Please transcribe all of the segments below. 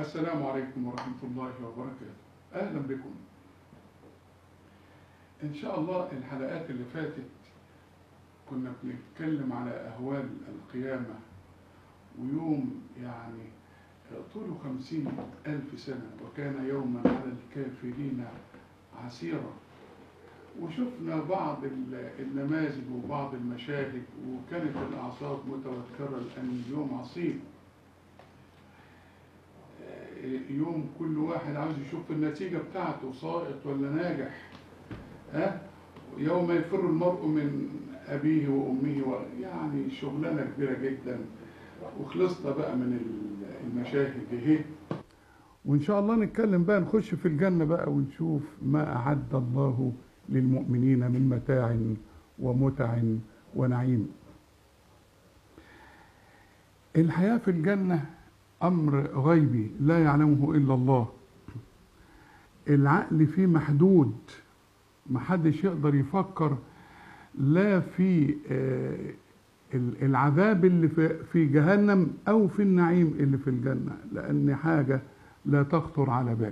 السلام عليكم ورحمة الله وبركاته أهلا بكم إن شاء الله الحلقات اللي فاتت كنا بنتكلم على أهوال القيامة ويوم يعني طوله خمسين ألف سنة وكان يوما على الكافرين عسيرا وشفنا بعض النماذج وبعض المشاهد وكانت الأعصاب متوترة لأن اليوم عصيب يوم كل واحد عاوز يشوف النتيجة بتاعته ساقط ولا ناجح ها يوم يفر المرء من أبيه وأمه يعني شغلانة كبيرة جدا وخلصنا بقى من المشاهد دي وإن شاء الله نتكلم بقى نخش في الجنة بقى ونشوف ما أعد الله للمؤمنين من متاع ومتع ونعيم الحياة في الجنة أمر غيبي لا يعلمه إلا الله العقل فيه محدود محدش يقدر يفكر لا في العذاب اللي في جهنم أو في النعيم اللي في الجنة لأن حاجة لا تخطر على بال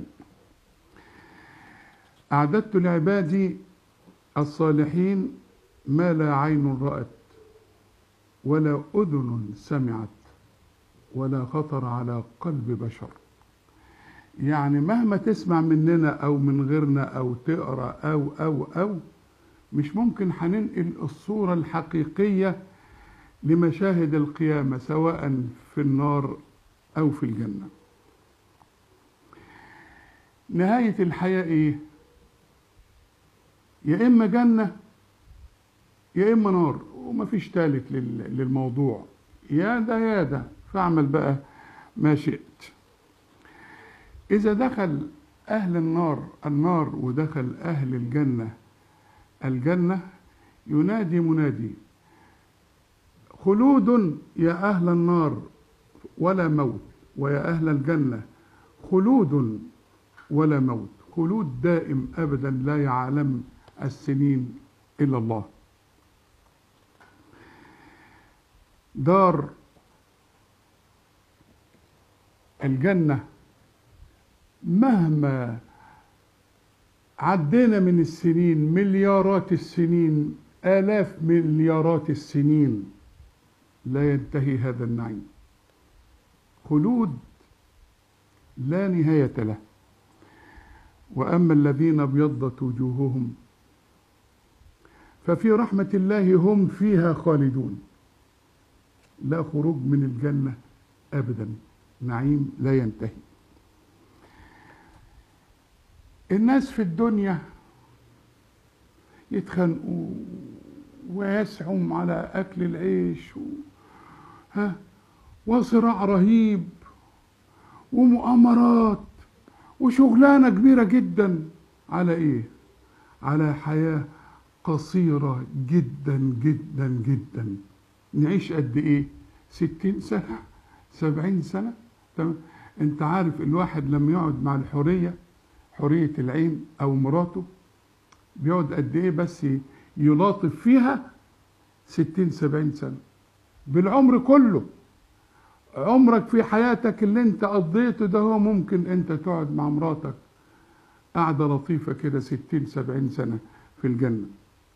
أعددت لعبادي الصالحين ما لا عين رأت ولا أذن سمعت ولا خطر على قلب بشر يعني مهما تسمع مننا او من غيرنا او تقرا او او او مش ممكن هننقل الصوره الحقيقيه لمشاهد القيامه سواء في النار او في الجنه نهايه الحياه ايه يا اما جنه يا اما نار ومفيش تالت للموضوع يا ده يا ده فاعمل بقى ما شئت إذا دخل أهل النار النار ودخل أهل الجنة الجنة ينادي منادي خلود يا أهل النار ولا موت ويا أهل الجنة خلود ولا موت خلود دائم أبدا لا يعلم السنين إلا الله دار الجنة مهما عدينا من السنين مليارات السنين آلاف مليارات السنين لا ينتهي هذا النعيم خلود لا نهاية له وأما الذين ابيضت وجوههم ففي رحمة الله هم فيها خالدون لا خروج من الجنة أبداً نعيم لا ينتهي الناس في الدنيا يتخانقوا ويسعوا على اكل العيش و... ها وصراع رهيب ومؤامرات وشغلانه كبيره جدا على ايه على حياه قصيره جدا جدا جدا نعيش قد ايه ستين سنه سبعين سنه تمام انت عارف الواحد لما يقعد مع الحوريه حوريه العين او مراته بيقعد قد ايه بس يلاطف فيها ستين سبعين سنه بالعمر كله عمرك في حياتك اللي انت قضيته ده هو ممكن انت تقعد مع مراتك قعدة لطيفة كده ستين سبعين سنة في الجنة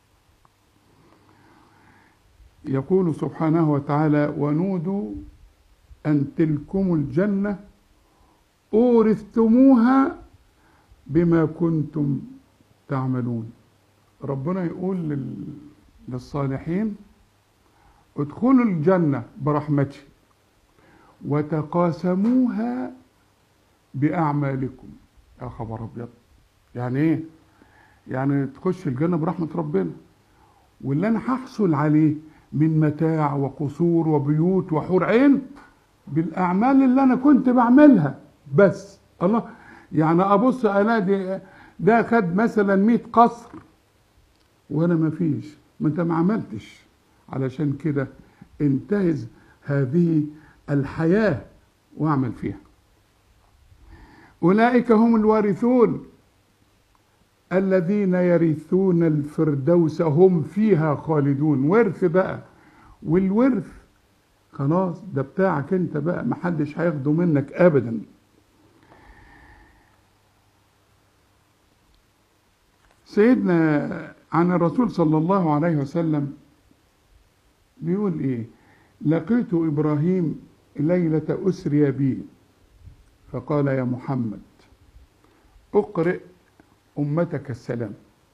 يقول سبحانه وتعالى ونودوا أن تلكم الجنة أورثتموها بما كنتم تعملون ربنا يقول لل... للصالحين ادخلوا الجنة برحمتي وتقاسموها بأعمالكم يا خبر أبيض يعني إيه؟ يعني تخش الجنة برحمة ربنا واللي أنا هحصل عليه من متاع وقصور وبيوت وحور عين بالأعمال اللي أنا كنت بعملها بس الله يعني أبص ألاقي ده خد مثلا 100 قصر وأنا ما فيش ما أنت ما عملتش علشان كده انتهز هذه الحياة واعمل فيها أولئك هم الوارثون الذين يرثون الفردوس هم فيها خالدون ورث بقى والورث خلاص ده بتاعك انت بقى محدش هياخده منك ابدا سيدنا عن الرسول صلى الله عليه وسلم بيقول ايه لقيت ابراهيم ليله اسري بي فقال يا محمد اقرئ امتك السلام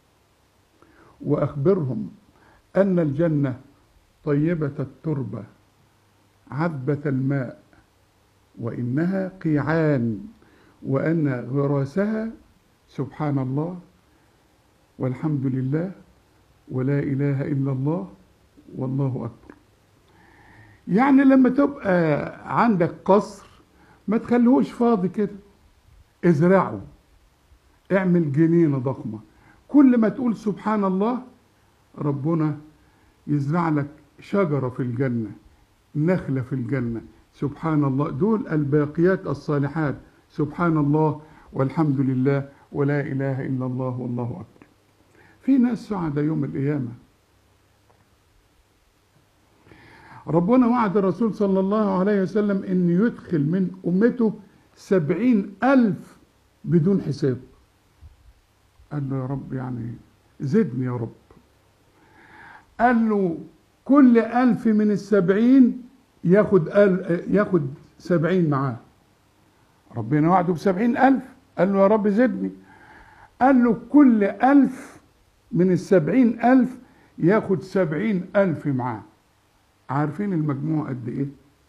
واخبرهم ان الجنه طيبه التربه عذبه الماء وانها قيعان وان غراسها سبحان الله والحمد لله ولا اله الا الله والله اكبر يعني لما تبقى عندك قصر ما تخليهوش فاضي كده ازرعه اعمل جنينه ضخمه كل ما تقول سبحان الله ربنا يزرع لك شجره في الجنه نخله في الجنه سبحان الله دول الباقيات الصالحات سبحان الله والحمد لله ولا اله الا الله والله اكبر في ناس سعداء يوم القيامه ربنا وعد الرسول صلى الله عليه وسلم ان يدخل من امته سبعين الف بدون حساب قال له يا رب يعني زدني يا رب قال له كل ألف من السبعين ياخد أل ياخد سبعين معاه ربنا وعده بسبعين ألف قال له يا رب زدني قال له كل ألف من السبعين ألف ياخد سبعين ألف معاه عارفين المجموع قد إيه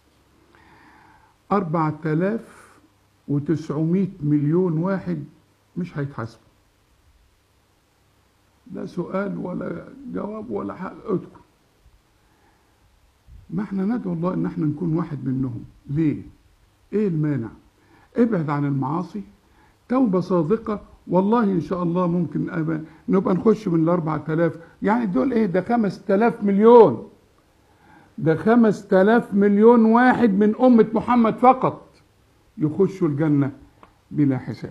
أربعة آلاف وتسعمائة مليون واحد مش هيتحاسبوا لا سؤال ولا جواب ولا حق ادخل ما احنا ندعو الله ان احنا نكون واحد منهم ليه ايه المانع ابعد عن المعاصي توبة صادقة والله ان شاء الله ممكن أبا نبقى نخش من الاربع تلاف يعني دول ايه ده خمس تلاف مليون ده خمس تلاف مليون واحد من أمة محمد فقط يخشوا الجنة بلا حساب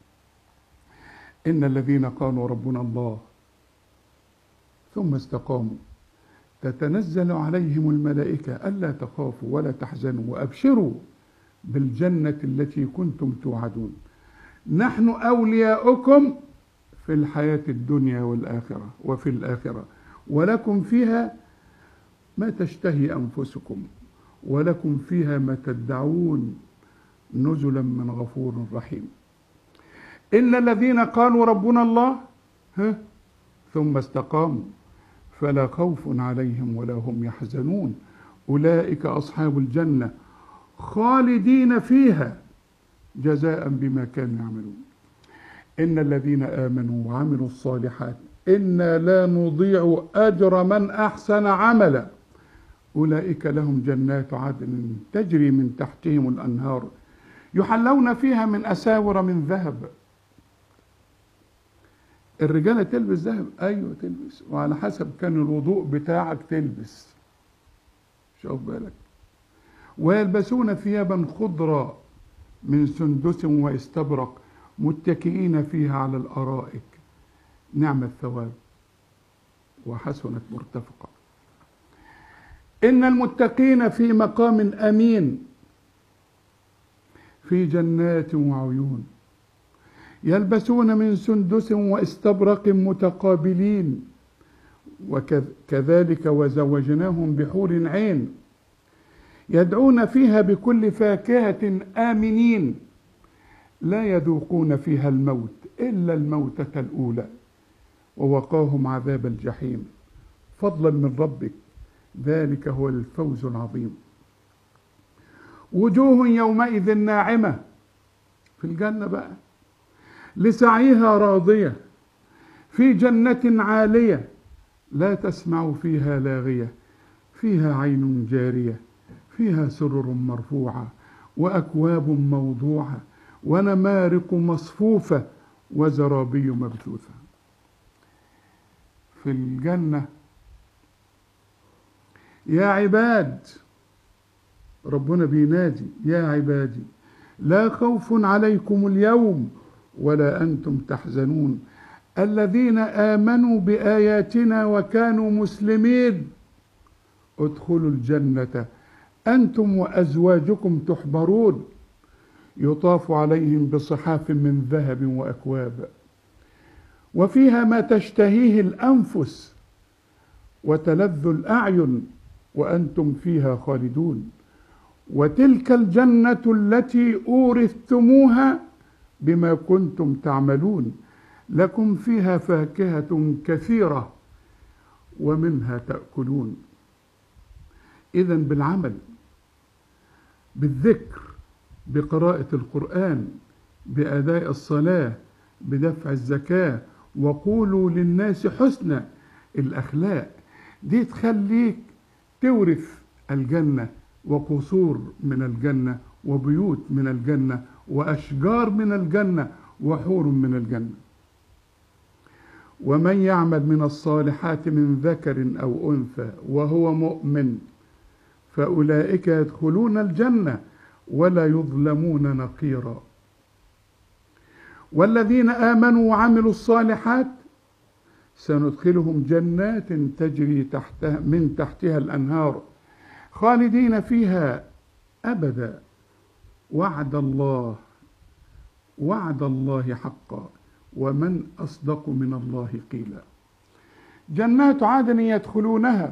إن الذين قالوا ربنا الله ثم استقاموا تتنزل عليهم الملائكة ألا تخافوا ولا تحزنوا وأبشروا بالجنة التي كنتم توعدون نحن أولياؤكم في الحياة الدنيا والآخرة وفي الآخرة ولكم فيها ما تشتهي أنفسكم ولكم فيها ما تدعون نزلا من غفور رحيم إلا الذين قالوا ربنا الله ها ثم استقاموا فلا خوف عليهم ولا هم يحزنون أولئك أصحاب الجنة خالدين فيها جزاء بما كانوا يعملون إن الذين آمنوا وعملوا الصالحات إنا لا نضيع أجر من أحسن عملا أولئك لهم جنات عدن تجري من تحتهم الأنهار يحلون فيها من أساور من ذهب الرجالة تلبس ذهب أيوة تلبس وعلى حسب كان الوضوء بتاعك تلبس شوف بالك ويلبسون ثيابا خضرا من سندس واستبرق متكئين فيها على الأرائك نعم الثواب وحسنت مرتفقة إن المتقين في مقام أمين في جنات وعيون يلبسون من سندس واستبرق متقابلين وكذلك وزوجناهم بحور عين يدعون فيها بكل فاكهة آمنين لا يذوقون فيها الموت إلا الموتة الأولى ووقاهم عذاب الجحيم فضلا من ربك ذلك هو الفوز العظيم وجوه يومئذ ناعمة في الجنة بقى لسعيها راضية في جنة عالية لا تسمع فيها لاغية فيها عين جارية فيها سرر مرفوعة وأكواب موضوعة ونمارق مصفوفة وزرابي مبثوثة في الجنة يا عباد ربنا بينادي يا عبادي لا خوف عليكم اليوم ولا أنتم تحزنون الذين آمنوا بآياتنا وكانوا مسلمين ادخلوا الجنة أنتم وأزواجكم تحبرون يطاف عليهم بصحاف من ذهب وأكواب وفيها ما تشتهيه الأنفس وتلذ الأعين وأنتم فيها خالدون وتلك الجنة التي أورثتموها بما كنتم تعملون لكم فيها فاكهة كثيرة ومنها تأكلون إذا بالعمل بالذكر بقراءة القرآن بأداء الصلاة بدفع الزكاة وقولوا للناس حسنى الأخلاق دي تخليك تورث الجنة وقصور من الجنة وبيوت من الجنة وأشجار من الجنة وحور من الجنة ومن يعمل من الصالحات من ذكر أو أنثى وهو مؤمن فأولئك يدخلون الجنة ولا يظلمون نقيرا والذين آمنوا وعملوا الصالحات سندخلهم جنات تجري تحتها من تحتها الأنهار خالدين فيها أبدا وعد الله وعد الله حقا ومن أصدق من الله قيلا جنات عدن يدخلونها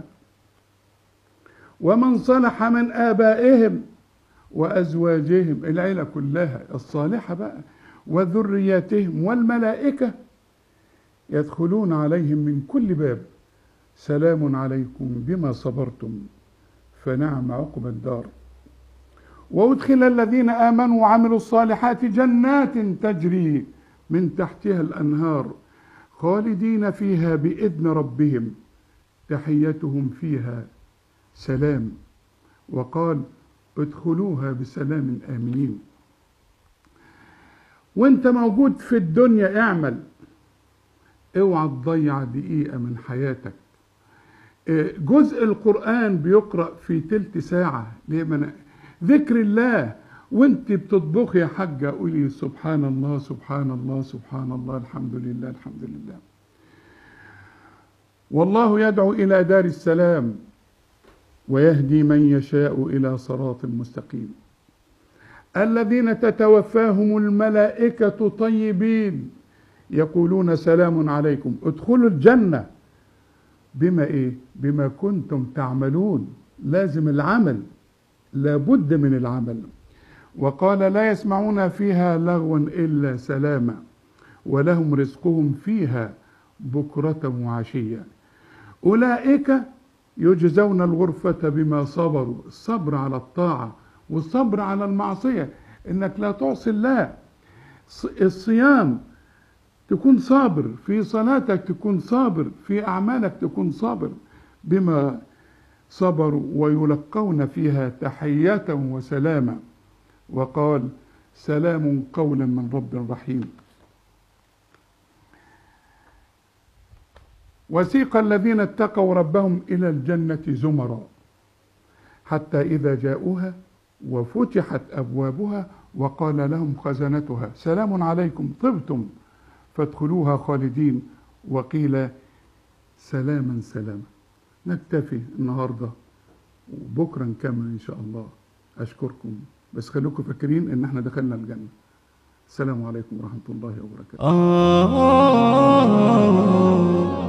ومن صلح من آبائهم وأزواجهم العيلة كلها الصالحة بقى وذرياتهم والملائكة يدخلون عليهم من كل باب سلام عليكم بما صبرتم فنعم عقب الدار وادخل الذين امنوا وعملوا الصالحات جنات تجري من تحتها الانهار خالدين فيها باذن ربهم تحيتهم فيها سلام وقال ادخلوها بسلام امنين وانت موجود في الدنيا اعمل اوعى تضيع دقيقه من حياتك جزء القرآن بيقرأ في تلت ساعة ليه من ذكر الله وانت بتطبخي يا حاجة قولي سبحان الله سبحان الله سبحان الله الحمد لله الحمد لله والله يدعو إلى دار السلام ويهدي من يشاء إلى صراط مستقيم الذين تتوفاهم الملائكة طيبين يقولون سلام عليكم ادخلوا الجنة بما ايه بما كنتم تعملون لازم العمل لابد من العمل وقال لا يسمعون فيها لغوا الا سلاما ولهم رزقهم فيها بكرة وعشية أولئك يجزون الغرفة بما صبروا الصبر على الطاعة والصبر على المعصية إنك لا تعصي الله الصيام تكون صابر في صلاتك تكون صابر في أعمالك تكون صابر بما صبروا ويلقون فيها تحية وسلاما وقال سلام قولا من رب رحيم وسيق الذين اتقوا ربهم إلى الجنة زمرا حتى إذا جاءوها وفتحت أبوابها وقال لهم خزنتها سلام عليكم طبتم فادخلوها خالدين وقيل سلاما سلاما نكتفي النهارده وبكره نكمل ان شاء الله اشكركم بس خليكم فاكرين ان احنا دخلنا الجنه السلام عليكم ورحمه الله وبركاته آه